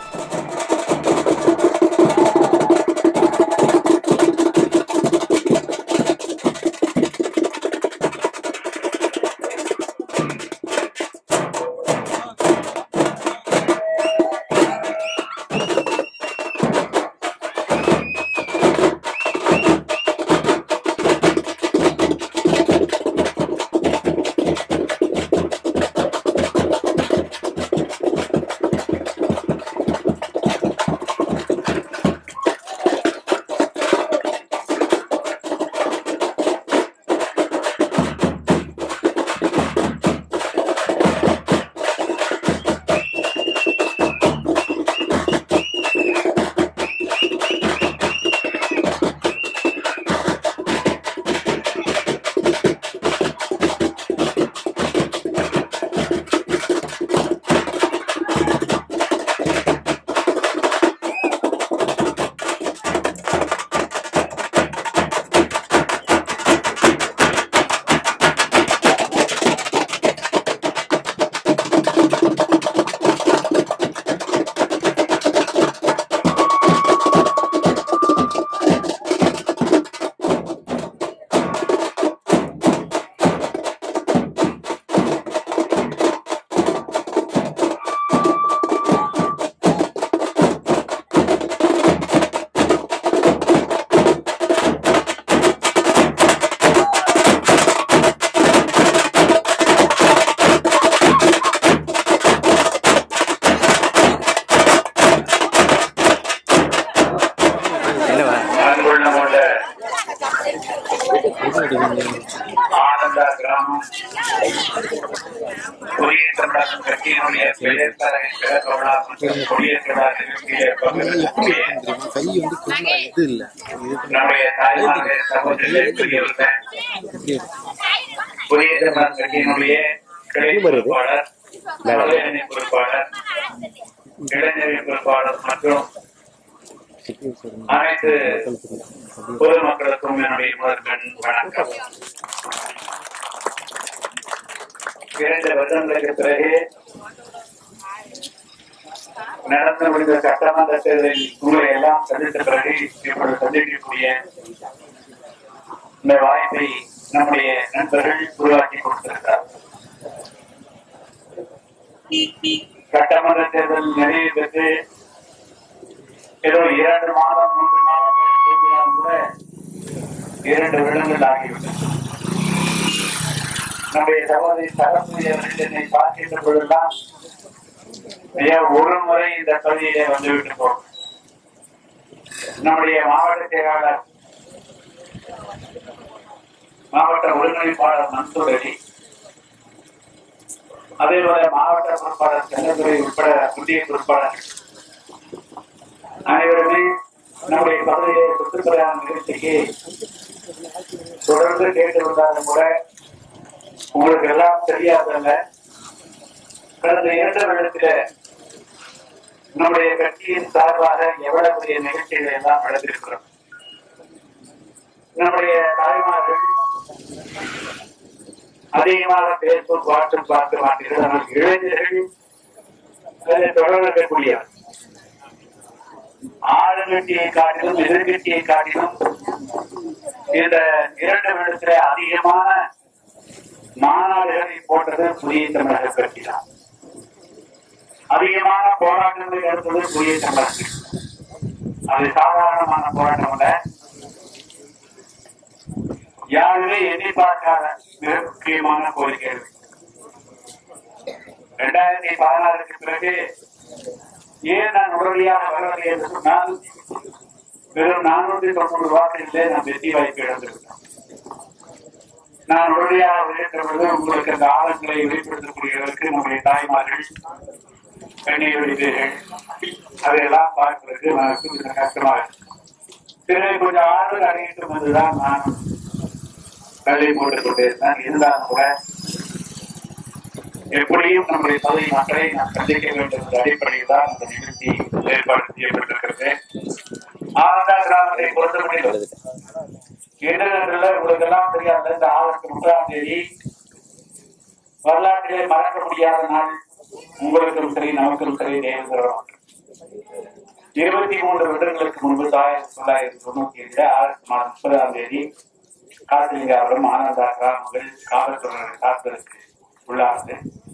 என்னவா அன்புள்ளமுள்ள ஆனந்தா கிராமம் குடியேற்றம் கட்சியினுடைய பெயர்த்தலை பிறந்தவளா மற்றும் குடியேற்றலாக நிகழ்ச்சியை பங்கேற்கக்கூடிய கை வந்து கேமரா இது இல்ல இது நம்முடைய தாய்மார்கள் சகோதரர்களுக்குரியவர்கள் குடியேற்றம் கட்சியினுடைய கிளை பொறுப்பாளர் மகளிரணி பொறுப்பாளர் இளைஞரின் பொறுப்பாளர் மற்றும் அனைத்து பொதுமக்களுக்கும் என்னுடைய முதற்கண் வணக்கம் இரண்டு வருடங்களுக்கு பிறகு நடந்து முடிந்த சட்டமன்ற தேர்தலில் உங்களை எல்லாம் சந்தித்த பிறகு இப்பொழுது சந்திக்கக்கூடிய இந்த வாய்ப்பை நம்முடைய நண்பர்கள் உருவாக்கி கொடுத்திருக்கிறார் சட்டமன்ற தேர்தல் நிறைவு பெற்று ஏதோ இரண்டு மாதம் மூன்று மாதம் தேர்தலாக கூட இரண்டு வருடங்கள் ஆகிவிட்டது நம்முடைய சகோதரி சரஸ்வதி அவர்கள் என்னை பார்க்கின்ற பொழுதெல்லாம் ஐயா ஒரு முறை இந்த பகுதியிலே வந்துவிட்டு போகும் நம்முடைய மாவட்ட செயலாளர் மாவட்ட ஒருங்கிணைப்பாளர் மன்சூர் அலி அதே போல மாவட்ட பொறுப்பாளர் செல்லத்துறை உட்பட புதிய பொறுப்பாளர் அனைவருமே நம்முடைய பகுதியிலே சுற்றுப்பிரயாண நிகழ்ச்சிக்கு தொடர்ந்து கேட்டு வந்தாலும் கூட உங்களுக்கு எல்லாம் தெரியாதல்ல கடந்த இரண்டு வருடத்தில நம்முடைய கட்சியின் சார்பாக எவ்வளவு பெரிய நிகழ்ச்சிகளை எல்லாம் நடத்திருக்கிறோம் நம்முடைய தாய்மார்கள் அதிகமாக பேஸ்புக் வாட்ஸ்அப் பார்க்க மாட்டீர்கள் ஆனால் இளைஞர்கள் அதில் தொடர்புக்கூடிய ஆளுங்கட்சியை காட்டிலும் எதிர்கட்சியை காட்டிலும் இந்த இரண்டு வருடத்திலே அதிகமான மாநாடுகளை போட்டது புதிய தமிழக கட்சி தான் அதிகமான போராட்டங்களை நடத்தது புதிய தமிழக கட்சி அது சாதாரணமான போராட்டம் அல்ல யாருமே எண்ணி பார்க்காத மிக முக்கியமான கோரிக்கைகள் இரண்டாயிரத்தி பதினாறுக்கு பிறகு ஏன் நான் உடனடியாக வரவில்லை என்று சொன்னால் வெறும் நானூற்றி தொண்ணூறு வார்த்தைகளிலே நான் வெற்றி வாய்ப்பு இழந்திருக்கிறேன் நான் உடனடியாக வெளியிட்ட பொழுது உங்களுக்கு அந்த ஆழங்களை வெளிப்படுத்தக்கூடியவருக்கு நம்முடைய தாய்மார்கள் கண்ணீர் வடிதீர்கள் அதையெல்லாம் பார்ப்பதற்கு நமக்கு கொஞ்சம் கஷ்டமாக இருக்கு. பிறகு கொஞ்சம் ஆறுதல் அடையிட்டு வந்துதான் நான் கல்வி போட்டுக் கொண்டிருந்தேன் இருந்தாலும் கூட எப்படியும் நம்முடைய பகுதி மக்களை நாம் சந்திக்க வேண்டும் என்ற அடிப்படையில் தான் இந்த நிகழ்ச்சி ஏற்பாடு செய்யப்பட்டிருக்கிறது ஆனந்தா கிராமத்தை பொறுத்தவரையில் இடைநிலையில உங்களுக்கு எல்லாம் தெரியாத இந்த ஆகஸ்ட் முப்பதாம் தேதி வரலாற்றிலே மறக்க முடியாத நாள் உங்களுக்கும் சரி நமக்கும் சரி தேவேந்திரம் இருபத்தி மூன்று வருடங்களுக்கு முன்பு ஆயிரத்தி தொள்ளாயிரத்தி தொண்ணூத்தி ஏழு ஆகஸ்ட் மாதம் முப்பதாம் தேதி காசிலிங்காபுரம் ஆனந்தா கிராமங்கள் காவல்துறையினர் தாக்குதலுக்கு உள்ளானது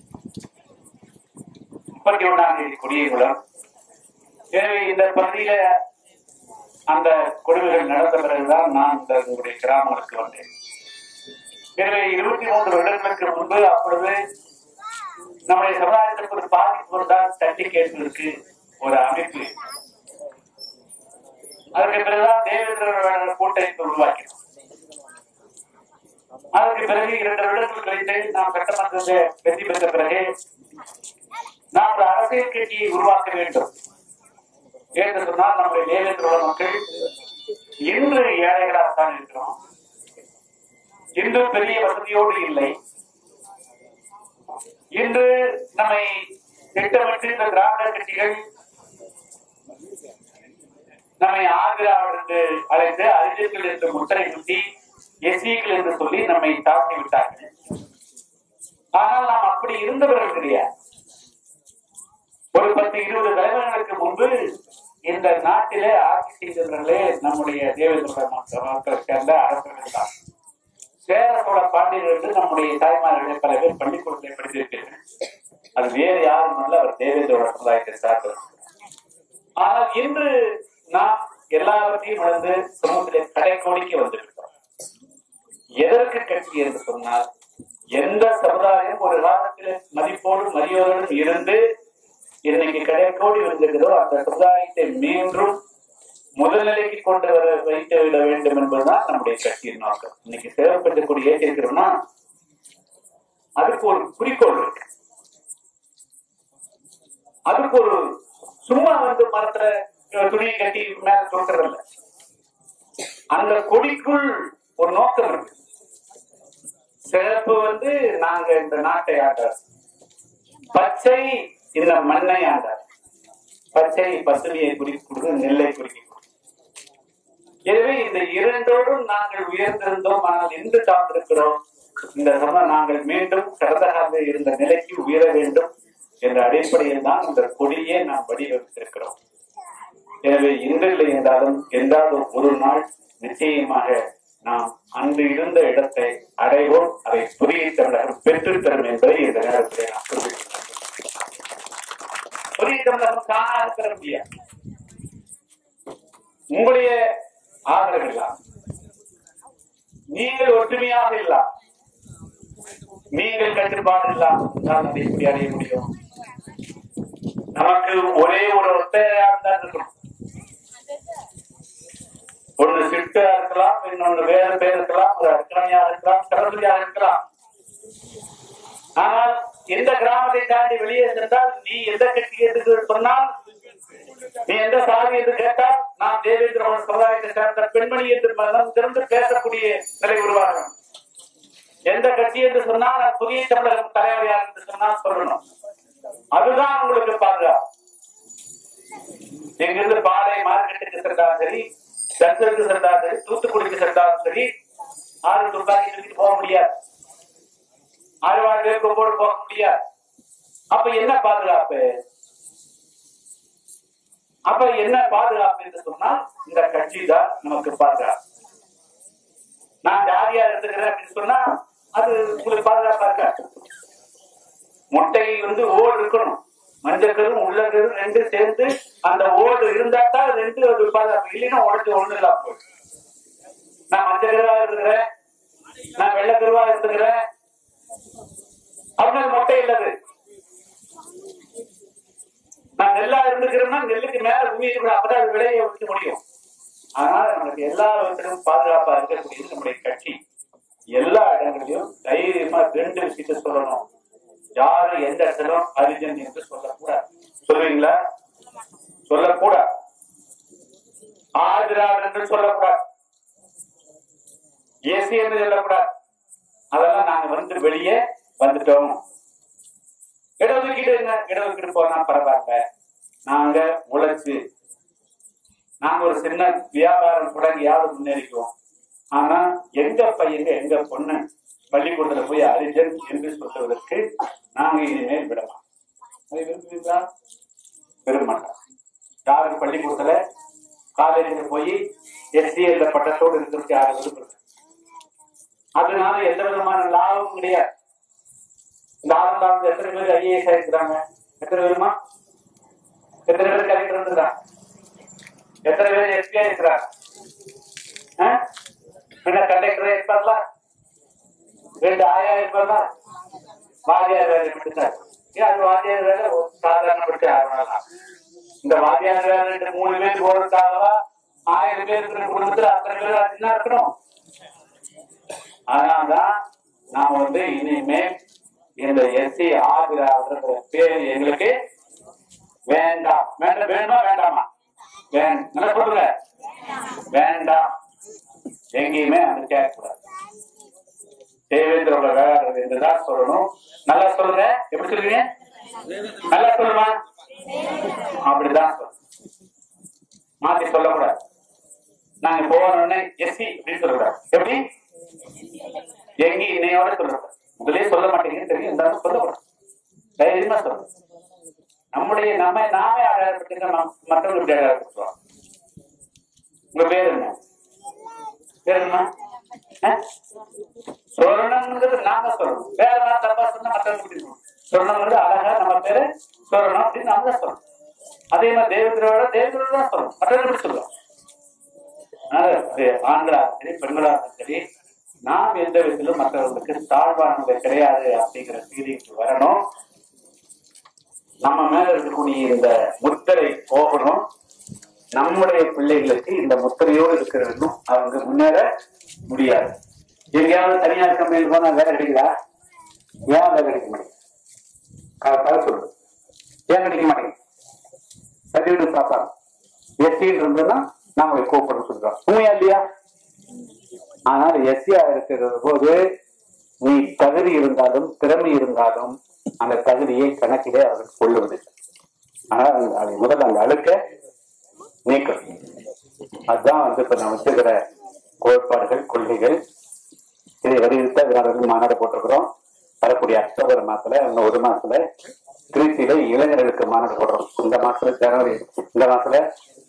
முப்பத்தி ஒண்ணாம் தேதி குடியகுளம் எனவே இந்த பகுதியில அந்த கொடுமைகள் நடந்த பிறகுதான் நான் இந்த உங்களுடைய கிராமங்களுக்கு வந்தேன் எனவே இருபத்தி மூன்று வருடங்களுக்கு முன்பு அப்பொழுது நம்முடைய சமுதாயத்திற்கு ஒரு பாதிப்பு வந்தால் தட்டி கேட்பதற்கு ஒரு அமைப்பு அதற்கு பிறகுதான் தேவேந்திர கூட்டமைப்பு உருவாக்கினோம் அதற்கு பிறகு இரண்டு வருடங்கள் கழித்து நாம் சட்டமன்றத்தில் வெற்றி பெற்ற பிறகு நாம் ஒரு அரசியல் கட்சியை உருவாக்க வேண்டும் என்று சொன்னால் நம்முடைய தேவேந்திர மக்கள் இன்று ஏழைகளாகத்தான் இருக்கிறோம் இன்று பெரிய வசதியோடு இல்லை இன்று நம்மை திட்டமிட்டு இந்த திராவிட கட்சிகள் நம்மை ஆந்திராவில் என்று அழைத்து அறிஞர்கள் என்று முத்திரை குத்தி எஸ்சிகள் என்று சொல்லி நம்மை தாக்கி விட்டார்கள் ஆனால் நாம் அப்படி இருந்தவர்கள் கிடையாது ஒரு பத்து இருபது தலைவர்களுக்கு முன்பு இந்த நாட்டிலே ஆட்சி செய்தவர்களே நம்முடைய தேவேந்திர மக்களை சேர்ந்த அரசர்கள் தான் சேர சோழ பாண்டியர் என்று நம்முடைய தாய்மார்களை பல பேர் பள்ளிக்கூடத்தை படித்திருக்கிறார்கள் அது வேறு யாரும் அல்ல அவர் தேவேந்திர சமுதாயத்தை சார்ந்தவர் ஆனால் இன்று நாம் எல்லாவற்றையும் இழந்து சமூகத்திலே கடைக்கோடிக்கு வந்திருக்கிறோம் எதற்கு கட்சி என்று சொன்னால் எந்த சமுதாயம் ஒரு காலத்தில் மதிப்போடும் மரியாதையோடும் இருந்து இன்னைக்கு கடைக்கோடி வந்திருக்கிறதோ அந்த சமுதாயத்தை மீண்டும் முதல்நிலைக்கு கொண்டு வர வைத்து விட வேண்டும் என்பதுதான் நம்முடைய கட்சியின் நோக்கம் இன்னைக்கு சேவைப்பட்டு கொடி ஏற்றிருக்கிறோம்னா அதுக்கு ஒரு குறிக்கோள் இருக்கு அதுக்கு ஒரு சும்மா வந்து மரத்துல துணியை கட்டி மேல சொல்றதில்ல அந்த கொடிக்குள் ஒரு நோக்கம் இருக்கு சிறப்பு வந்து நாங்க இந்த நாட்டை ஆண்டார் பச்சை இந்த மண்ணை ஆண்டார் பச்சை பசுமையை குறிக்கிறது நெல்லை குறிக்கிறது எனவே இந்த இரண்டோடும் நாங்கள் உயர்ந்திருந்தோம் ஆனால் இன்று தாழ்ந்திருக்கிறோம் இந்த சம நாங்கள் மீண்டும் கடந்த கால இருந்த நிலைக்கு உயர வேண்டும் என்ற அடிப்படையில் தான் இந்த கொடியை நாம் வடிவமைத்திருக்கிறோம் எனவே இன்றில்லை என்றாலும் என்றாலும் ஒரு நாள் நிச்சயமாக நாம் அன்று இருந்த இடத்தை அடைவோம் அதை புதிய தமிழகம் பெற்றுத் தரும் என்பதை இந்த நேரத்தில் நான் குறிப்பிட்டுள்ளேன் புதிய தமிழகம் காணாது பெற முடியாது உங்களுடைய ஆதரவு இல்லா நீங்கள் ஒற்றுமையாக இல்லா நீங்கள் கட்டுப்பாடு இல்லாமல் அதை எப்படி அடைய முடியும் நமக்கு ஒரே ஒரு ஒத்தையா தான் இருக்கணும் ஒண்ணு சிட்டா இருக்கலாம் இன்னொன்னு வேற பேர் இருக்கலாம் ஒரு அர்ச்சனையா இருக்கலாம் சரஸ்வதியா இருக்கலாம் ஆனால் எந்த கிராமத்தை தாண்டி வெளியே சென்றால் நீ எந்த கட்சி என்று சொன்னால் நீ எந்த சாதி என்று கேட்டால் நான் தேவேந்திர சமுதாயத்தை சேர்ந்த பெண்மணி என்று மனம் திறந்து பேசக்கூடிய நிலை உருவாகும் எந்த கட்சி என்று சொன்னால் நான் புதிய தமிழகம் தலைவர் யார் என்று சொன்னால் சொல்லணும் அதுதான் உங்களுக்கு பாதுகாப்பு எங்கிருந்து பாதை மார்க்கெட்டுக்கு சென்றாலும் சரி சர்ச்சருக்கு சென்றாலும் சரி தூத்துக்குடிக்கு சென்றாலும் சரி ஆறு துப்பாக்கி தூக்கிட்டு போக முடியாது ஆழ்வார்களே கொம்போடு போக முடியாது அப்ப என்ன பாதுகாப்பு அப்ப என்ன பாதுகாப்பு என்று சொன்னால் இந்த கட்சி தான் நமக்கு பாதுகாப்பு நான் ஜாதியா இருந்துக்கிறேன் அப்படின்னு சொன்னா அது உங்களுக்கு பாதுகாப்பா இருக்காது முட்டை வந்து ஓடு இருக்கணும் மஞ்சக்கரும் உள்ளக்கரும் ரெண்டு சேர்ந்து அந்த ஓடு இருந்தா தான் ரெண்டு ஒரு பாதுகாப்பு இல்லைன்னா உடச்சு ஒண்ணு இல்லாம போயிடும் நான் மஞ்சக்கருவா இருக்கிறேன் நான் வெள்ளக்கருவா இருக்கிறேன் அப்படின்னு முட்டை இல்லது நான் நெல்லா இருந்துக்கிறேன்னா நெல்லுக்கு மேல பூமி இருக்கணும் அப்பதான் அது விளைய வைக்க முடியும் அதனால நமக்கு எல்லா விதத்திலும் பாதுகாப்பா இருக்கக்கூடியது நம்முடைய கட்சி எல்லா இடங்களிலும் தைரியமா ரெண்டு விஷயத்த சொல்லணும் யாரும் எந்த இடத்திலும் ஹரிஜன் என்று சொல்லக்கூடாது சொல்லுவீங்களா சொல்லக்கூடாது ஆதிரார் என்று சொல்லக்கூடாது ஏசி என்று சொல்லக்கூடாது அதெல்லாம் நாங்க வந்து வெளியே வந்துட்டோம் இடஒதுக்கீடு என்ன இடஒதுக்கீடு போனா பரவாயில்ல நாங்க உழைச்சு நாங்க ஒரு சின்ன வியாபாரம் தொடங்கியாவது முன்னேறிக்குவோம் ஆனா எங்க பையங்க எங்க பொண்ணு பள்ளிக்கூடத்துல போய் அரிஜன் என்று சொல்லுவதற்கு நாங்க இனிமேல் விடலாம் அதை விரும்புவீங்களா விரும்ப மாட்டோம் காலேஜுக்கு போய் எஸ்டிஎல் பட்டத்தோடு இருக்கிறதுக்கு யாரும் விரும்புறது அதனால எந்த விதமான லாபமும் கிடையாது லாபம் லாபம் எத்தனை பேர் ஐஏஎஸ் ஆயிருக்கிறாங்க எத்தனை பேருமா எத்தனை பேர் கலெக்டர் இருக்கிறாங்க எத்தனை பேர் எஸ்பி ஆயிருக்கிறாங்க ஆ? என்ன கண்டக்டர் இருப்பார்ல ரெண்டு ஆயா இருப்பார்ல வாத்தியார் வேலை மட்டும்தான் ஏன் அது வாத்தியார் வேலை ஒரு சாதாரணப்பட்டு ஆகலாம் இந்த வாத்தியார் வேலை ரெண்டு மூணு பேர் போறதுக்காகவா ஆயிரம் பேர் இருக்கிற குடும்பத்துல அத்தனை பேர் அதுதான் இருக்கணும் அதனாலதான் நான் வந்து இனிமே இந்த எஸ்சி ஆதிராவிடன்ற பேர் எங்களுக்கு வேண்டாம் வேண்டாம் வேணுமா வேண்டாமா வேண்டாம் நல்லா சொல்லுங்க வேண்டாம் எங்கேயுமே அது கேட்கக்கூடாது தேவேந்திரோட வேளாண் என்றுதான் சொல்லணும் நல்லா சொல்லுங்க எப்படி சொல்லுவீங்க நல்லா சொல்லுமா அப்படிதான் சொல்லணும் மாத்தி சொல்லக்கூடாது நாங்க போனோடனே எஸ்சி அப்படின்னு சொல்லக்கூடாது எப்படி எங்க இன்னையோட சொல்லக்கூடாது முதலே சொல்ல மாட்டேங்குன்னு தெரியும் இருந்தாலும் சொல்லக்கூடாது தைரியமா சொல்லணும் நம்முடைய நம்ம நாமே அடையாளப்பட்டு மற்றவங்க இப்படி அடையாளப்படுத்துவோம் உங்க பேர் என்ன பேர் என்ன ஆ? சொரணங்கிறது நாம சொல்லணும் வேற நான் தப்பா சொன்னா மற்றவங்க பிடிக்கணும் சொரணங்கிறது அழகா நம்ம பேரு சொரணம் அப்படின்னு நாம தான் சொல்லணும் அதே மாதிரி தேவத்திரோட தேவத்திரோட தான் சொல்லணும் மற்றவங்க எப்படி சொல்லுவோம் அதனால அது ஆண்களா சரி பெண்களா சரி நாம் எந்த விதத்திலும் மற்றவர்களுக்கு தாழ்வானது கிடையாது அப்படிங்கிற செய்திக்கு வரணும் நம்ம மேல இருக்கக்கூடிய இந்த முத்திரை போகணும் நம்முடைய பிள்ளைகளுக்கு இந்த முத்திரையோடு இருக்கிறதும் அவங்க முன்னேற முடியாது எங்கேயாவது தனியார் கம்பெனியில் போனா வேலை கிடைக்குதா ஏன் வேலை கிடைக்க மாட்டேங்குது கரெக்டாக சொல்லு ஏன் கிடைக்க மாட்டேங்குது சர்டிஃபிகேட் பார்ப்பாங்க எஸ்டின்னு இருந்ததுன்னா நாம கூப்பிட சொல்றோம் உண்மையா இல்லையா ஆனால் எஸ்சியா இருக்கிற போது நீ தகுதி இருந்தாலும் திறமை இருந்தாலும் அந்த தகுதியை கணக்கிலே அவர்கள் கொள்ளுவது ஆனால் அந்த- அதை முதல்ல அந்த அழுக்க நீக்கணும் அதுதான் வந்து இப்ப நான் வச்சுக்கிற கோட்பாடுகள் கொள்கைகள் இதை வலியுறுத்த அதனால வந்து மாநாடு போட்டிருக்கிறோம் வரக்கூடிய அக்டோபர் மாசத்துல இன்னும் ஒரு மாசத்துல திருச்சியில இளைஞர்களுக்கு மாநாடு போடுறோம் இந்த மாசத்துல ஜனவரி இந்த மாசத்துல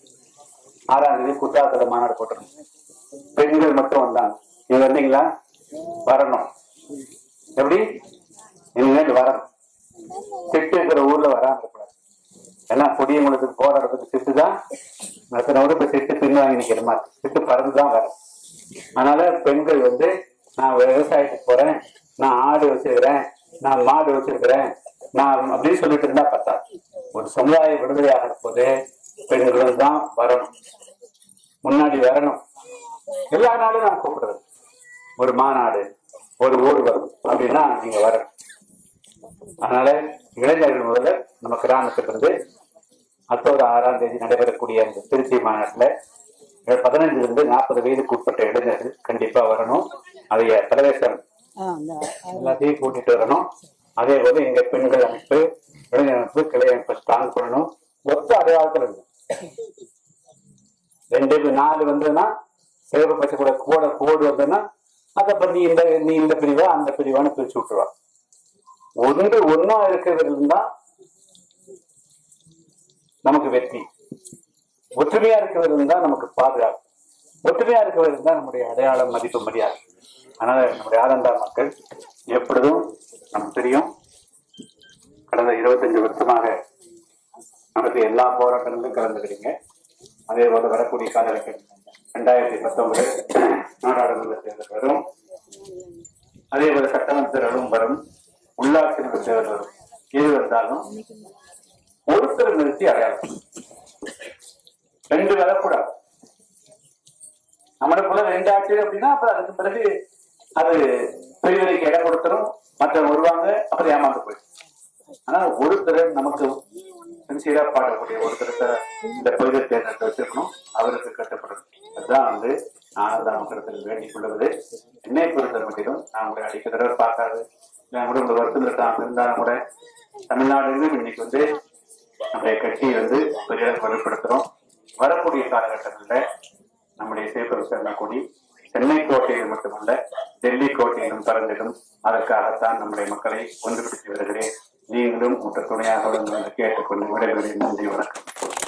ஆறாம் தேதி குற்றாலத்துல மாநாடு போட்டிருக்கோம் பெண்கள் மட்டும் வந்தாங்க நீங்க வந்தீங்களா வரணும் எப்படி இனிமேல் வரணும் திட்டு இருக்கிற ஊர்ல வராம இருக்கக்கூடாது எல்லாம் கொடியங்குளத்துக்கு போராடுறதுக்கு திட்டு தான் மற்ற இப்ப திட்டு பின் வாங்கி நிக்கிற மாதிரி திட்டு பறந்து தான் வரும் அதனால பெண்கள் வந்து நான் விவசாயத்துக்கு போறேன் நான் ஆடு வச்சிருக்கிறேன் நான் மாடு வச்சிருக்கிறேன் நான் அப்படின்னு சொல்லிட்டு இருந்தா பார்த்தா ஒரு சமுதாய விடுதலை ஆகிற போது பெண்கள் தான் வரணும் முன்னாடி வரணும் எல்லா நாளும் நான் கூப்பிடுறது ஒரு மாநாடு ஒரு ஊர்வலம் அப்படின்னா நீங்க வரணும் அதனால இளைஞர்கள் முதல்ல நம்ம கிராமத்திலிருந்து அக்டோபர் ஆறாம் தேதி நடைபெறக்கூடிய அந்த திருச்சி மாநாட்டுல பதினஞ்சுல இருந்து நாற்பது வயதுக்கு உட்பட்ட இளைஞர்கள் கண்டிப்பா வரணும் அதைய பிரவேசம் எல்லாத்தையும் கூட்டிட்டு வரணும் அதே போல எங்க பெண்கள் அமைப்பு இளைஞர் அமைப்பு கிளை அமைப்பு ஸ்ட்ராங் பண்ணணும் ஒத்த அடையாளத்துல இருக்கு ரெண்டு பேர் நாலு வந்ததுன்னா சிவப்பு பச்சை கூட கூட கோடு வந்ததுன்னா அதை பத்தி இந்த நீ இந்த பிரிவா அந்த பிரிவான்னு பிரிச்சு விட்டுருவா ஒன்று ஒன்னா இருக்கிறது இருந்தா நமக்கு வெற்றி ஒற்றுமையா இருக்கிறது இருந்தா நமக்கு பாதுகாப்பு ஒற்றுமையா இருக்கிறது இருந்தா நம்முடைய அடையாளம் மதிப்பு மரியாதை அதனால நம்முடைய ஆனந்தா மக்கள் எப்பொழுதும் நமக்கு தெரியும் கடந்த இருபத்தஞ்சு வருஷமாக நமக்கு எல்லா போராட்டங்களிலும் கலந்துக்கிறீங்க அதே போல வரக்கூடிய காலகட்டம் ரெண்டாயிரத்தி பத்தொன்பது நாடாளுமன்ற தேர்தல் வரும் அதே போல சட்டமன்ற தேர்தலும் வரும் உள்ளாட்சி மன்ற தேர்தல் வரும் எது வந்தாலும் ஒருத்தர் நிறுத்தி அடையாளம் ரெண்டு வரக்கூடாது நம்மளுக்குள்ள ரெண்டு ஆட்சி அப்படின்னா அப்புறம் அதுக்கு பிறகு அது பெரியவருக்கு இடம் கொடுத்துரும் மற்றவங்க வருவாங்க அப்புறம் ஏமாந்து போயிடும் ஆனா ஒருத்தர் நமக்கு சின்சியரா பாடக்கூடிய ஒருத்தரத்தை இந்த பொய்தை தேர்தல் வச்சிருக்கணும் அவருக்கு கட்டப்படும் அதுதான் வந்து ஆனந்த மக்களத்தில் வேண்டிக் கொள்வது என்னை பொறுத்த மட்டிலும் நான் உங்களை அடிக்க தடவை பார்க்காது இல்லை கூட உங்க வருத்தம் இருக்காங்க இருந்தாலும் கூட தமிழ்நாடுகளும் இன்னைக்கு வந்து நம்முடைய கட்சியை வந்து பெரிய வலுப்படுத்துறோம் வரக்கூடிய காலகட்டங்களில் நம்முடைய சேப்பரசர்ல கொடி சென்னை கோட்டையில் மட்டுமல்ல டெல்லி கோட்டையிலும் பறந்திடும் அதற்காகத்தான் நம்முடைய மக்களை ஒன்றுபடுத்தி வருகிறேன் நீங்களும் உற்ற துணையாக கேட்டுக்கொண்டு விடைபெறுகிறேன் நன்றி வணக்கம்